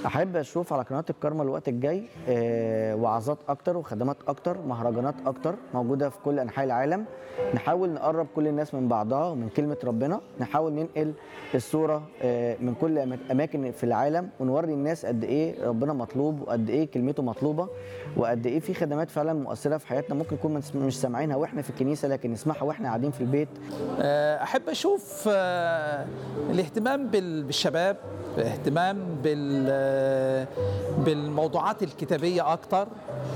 احب اشوف على قناه الكارما الوقت الجاي آه، وعظات اكتر وخدمات اكتر مهرجانات اكتر موجوده في كل انحاء العالم نحاول نقرب كل الناس من بعضها ومن كلمه ربنا نحاول ننقل الصوره آه، من كل أما- اماكن في العالم ونوري الناس قد ايه ربنا مطلوب وقد ايه كلمته مطلوبه وقد ايه في خدمات فعلا مؤثره في حياتنا ممكن نكون مس- مش سامعينها واحنا في الكنيسه لكن نسمعها واحنا قاعدين في البيت آه، احب اشوف آه، الاهتمام بال- بالشباب اهتمام بال- آه، بالموضوعات الكتابيه اكتر